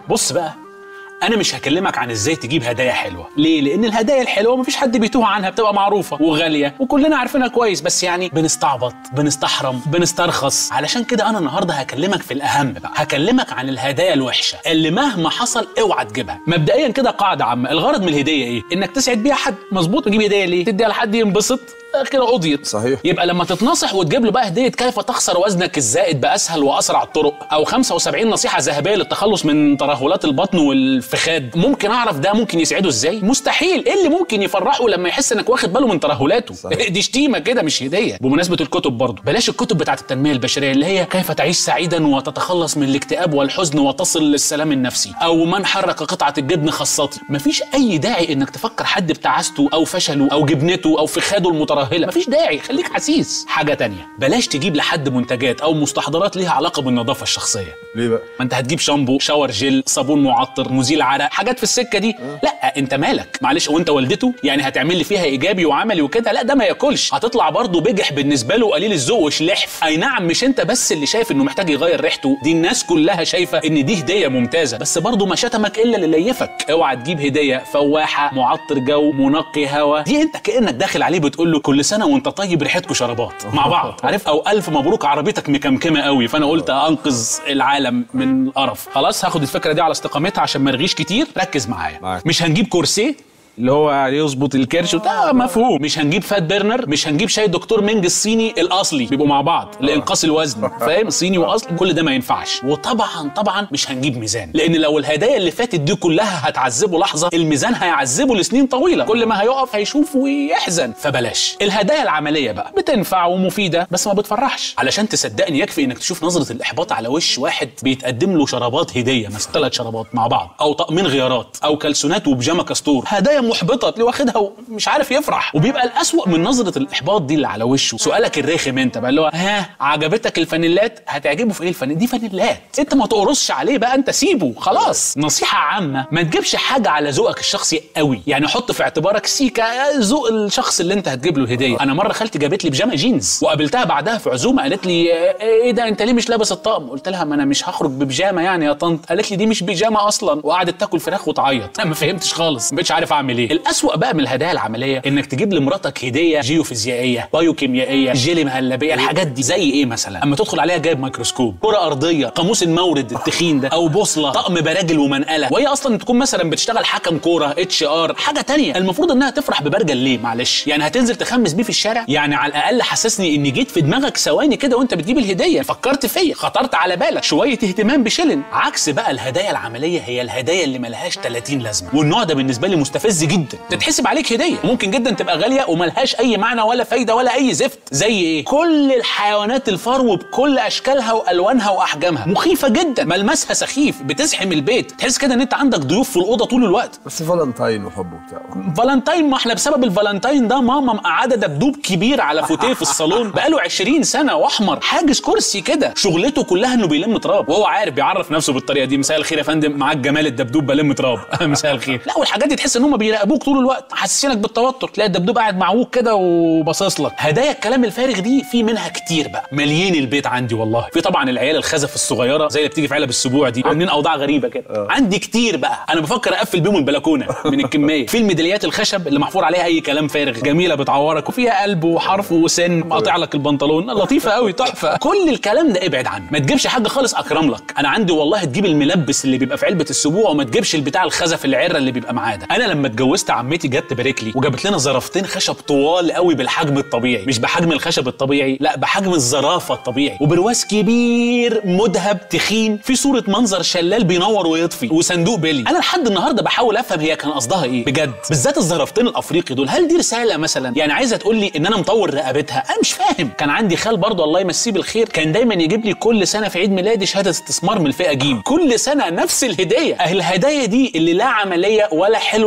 بص بقى انا مش هكلمك عن ازاي تجيب هدايا حلوه ليه لان الهدايا الحلوه مفيش حد بيتوه عنها بتبقى معروفه وغاليه وكلنا عارفينها كويس بس يعني بنستعبط بنستحرم بنسترخص علشان كده انا النهارده هكلمك في الاهم بقى هكلمك عن الهدايا الوحشه اللي مهما حصل اوعى تجيبها مبدئيا كده قاعده عامه الغرض من الهديه ايه انك تسعد بيها حد مظبوط تجيب هديه ليه تديها لحد ينبسط كده قضيت صحيح. يبقى لما تتنصح وتجيب له بقى هديه كيف تخسر وزنك الزائد باسهل واسرع الطرق او 75 نصيحه ذهبيه للتخلص من ترهلات البطن والفخاد ممكن اعرف ده ممكن يسعده ازاي مستحيل ايه اللي ممكن يفرحه لما يحس انك واخد باله من ترهلاته صحيح. دي شتيمه كده مش هديه بمناسبه الكتب برضه بلاش الكتب بتاعت التنميه البشريه اللي هي كيف تعيش سعيدا وتتخلص من الاكتئاب والحزن وتصل للسلام النفسي او من حرك قطعه الجبن خاصتي مفيش اي داعي انك تفكر حد بتعاسته او فشله او جبنته او فخاده المترهله مفيش داعي خليك حسيس حاجه تانية بلاش تجيب لحد منتجات او مستحضرات ليها علاقه بالنظافه الشخصيه ليه بقى؟ ما انت هتجيب شامبو شاور جل صابون معطر مزيل عرق حاجات في السكه دي لا انت مالك معلش وانت والدته يعني هتعمل لي فيها ايجابي وعملي وكده لا ده ما ياكلش هتطلع برضه بجح بالنسبه له قليل الذوق وشلحف اي نعم مش انت بس اللي شايف انه محتاج يغير ريحته دي الناس كلها شايفه ان دي هديه ممتازه بس برضه ما شتمك الا اللي ليفك اوعى تجيب هديه فواحه معطر جو منقي هوا دي انت كانك داخل عليه بتقول له كل سنه وانت طيب ريحتكم شرابات مع بعض عارف او الف مبروك عربيتك مكمكمه قوي فانا قلت انقذ العالم من القرف خلاص هاخد الفكره دي على استقامتها عشان ما ارغيش كتير ركز معايا معاك. مش هنجيب كورسيه اللي هو يظبط الكرش وده مفهوم مش هنجيب فات بيرنر مش هنجيب شاي دكتور مينج الصيني الاصلي بيبقوا مع بعض لانقاص الوزن فاهم صيني واصلي كل ده ما ينفعش وطبعا طبعا مش هنجيب ميزان لان لو الهدايا اللي فاتت دي كلها هتعذبه لحظه الميزان هيعذبه لسنين طويله كل ما هيقف هيشوف ويحزن فبلاش الهدايا العمليه بقى بتنفع ومفيده بس ما بتفرحش علشان تصدقني يكفي انك تشوف نظره الاحباط على وش واحد بيتقدم له شرابات هديه مثلا ثلاث شرابات مع بعض او طقمين غيارات او كلسونات وبيجامه كاستور هدايا محبطه تلاقيه واخدها ومش عارف يفرح وبيبقى الاسوأ من نظره الاحباط دي اللي على وشه سؤالك الرخم انت بقى اللي هو ها عجبتك الفانيلات هتعجبه في ايه الفانيلات دي فانيلات انت ما تقرصش عليه بقى انت سيبه خلاص نصيحه عامه ما تجيبش حاجه على ذوقك الشخصي قوي يعني حط في اعتبارك سيكا ذوق الشخص اللي انت هتجيب له هديه انا مره خالتي جابت لي بيجامه جينز وقابلتها بعدها في عزومه قالت لي "آه، ايه ده انت ليه مش لابس الطقم قلت لها ما انا مش هخرج ببيجامه يعني يا طنط قالت لي دي مش بيجامه اصلا وقعدت تاكل فراخ وتعيط انا ما فهمتش خالص ما بقتش عارف اعمل ايه الاسوأ بقى من الهدايا العمليه انك تجيب لمراتك هديه جيوفيزيائيه بايوكيميائيه جيلي مهلبيه الحاجات دي زي ايه مثلا اما تدخل عليها جايب ميكروسكوب كره ارضيه قاموس المورد التخين ده او بوصله طقم براجل ومنقله وهي اصلا تكون مثلا بتشتغل حكم كوره اتش ار حاجه تانية المفروض انها تفرح ببرجل ليه معلش يعني هتنزل تخمس بيه في الشارع يعني على الاقل حسسني اني جيت في دماغك ثواني كده وانت بتجيب الهديه فكرت فيا خطرت على بالك شويه اهتمام بشلن عكس بقى الهدايا العمليه هي الهدايا اللي ملهاش 30 لازمه والنوع ده بالنسبه لي مستفز جدا تتحسب عليك هديه ممكن جدا تبقى غاليه وملهاش اي معنى ولا فايده ولا اي زفت زي ايه كل الحيوانات الفرو بكل اشكالها والوانها واحجامها مخيفه جدا ملمسها سخيف بتزحم البيت تحس كده ان انت عندك ضيوف في الاوضه طول الوقت بس فالنتاين وحب وبتاع فالنتاين ما احنا بسبب الفالنتاين ده ماما مقعده دبدوب كبير على فوتيه في الصالون بقاله 20 سنه واحمر حاجز كرسي كده شغلته كلها انه بيلم تراب وهو عارف بيعرف نفسه بالطريقه دي مساء الخير يا فندم معاك جمال الدبدوب بلم تراب مساء الخير لا والحاجات دي تحس ان هم بيراقبوك طول الوقت حاسسينك بالتوتر تلاقي الدبدوب قاعد معوج كده وباصص لك هدايا الكلام الفارغ دي في منها كتير بقى مليين البيت عندي والله في طبعا العيال الخزف الصغيره زي اللي بتيجي في علب السبوع دي عاملين اوضاع غريبه كده عندي كتير بقى انا بفكر اقفل بيهم البلكونه من الكميه في الميداليات الخشب اللي محفور عليها اي كلام فارغ جميله بتعورك وفيها قلب وحرف وسن قاطع لك البنطلون لطيفه قوي تحفه كل الكلام ده ابعد عنه ما تجيبش حاجه خالص اكرم لك انا عندي والله تجيب الملبس اللي بيبقى في علبه السبوع وما تجيبش البتاع الخزف العره اللي بيبقى معاه ده انا لما اتجوزت عمتي جت تبارك لي وجابت لنا زرفتين خشب طوال قوي بالحجم الطبيعي مش بحجم الخشب الطبيعي لا بحجم الزرافه الطبيعي وبرواز كبير مذهب تخين في صوره منظر شلال بينور ويطفي وصندوق بيلي انا لحد النهارده بحاول افهم هي كان قصدها ايه بجد بالذات الزرفتين الافريقي دول هل دي رساله مثلا يعني عايزه تقول لي ان انا مطور رقبتها انا مش فاهم كان عندي خال برضه الله يمسيه بالخير كان دايما يجيب لي كل سنه في عيد ميلادي شهاده استثمار من الفئه جيم كل سنه نفس الهديه اهي الهدايا دي اللي لا عمليه ولا حلوه ولا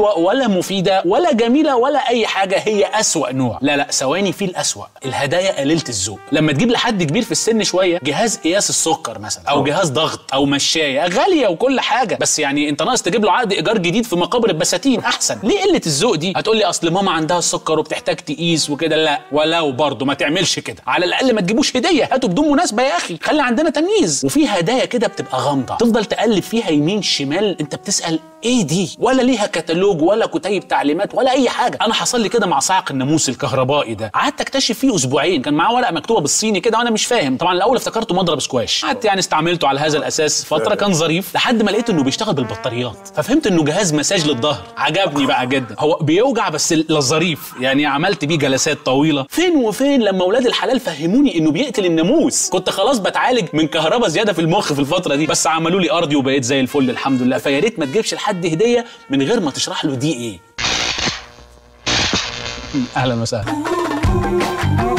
ولا مفيده ولا جميله ولا اي حاجه هي اسوا نوع لا لا ثواني في الاسوا الهدايا قليله الذوق لما تجيب لحد كبير في السن شويه جهاز قياس السكر مثلا او جهاز ضغط او مشايه غاليه وكل حاجه بس يعني انت ناقص تجيب له عقد ايجار جديد في مقابر البساتين احسن ليه قله الذوق دي هتقول لي اصل ماما عندها السكر وبتحتاج تقيس وكده لا ولو برضه ما تعملش كده على الاقل ما تجيبوش هديه هاتوا بدون مناسبه يا اخي خلي عندنا تمييز وفي هدايا كده بتبقى غامضه تفضل تقلب فيها يمين شمال انت بتسال ايه دي ولا ليها كتالوج ولا كتيب تعليمات ولا اي حاجه انا حصل لي كده مع صاعق الناموس الكهربائي ده قعدت اكتشف فيه اسبوعين كان معاه ورقه مكتوبه بالصيني كده وانا مش فاهم طبعا الاول افتكرته مضرب سكواش قعدت يعني استعملته على هذا الاساس فتره كان ظريف لحد ما لقيت انه بيشتغل بالبطاريات ففهمت انه جهاز مساج للظهر عجبني بقى جدا هو بيوجع بس للظريف يعني عملت بيه جلسات طويله فين وفين لما اولاد الحلال فهموني انه بيقتل الناموس كنت خلاص بتعالج من كهرباء زياده في المخ في الفتره دي بس عملوا لي ارضي وبقيت زي الفل الحمد لله فيا ريت ما تجيبش لحد هديه من غير ما تشرح له دي ايه اهلا وسهلا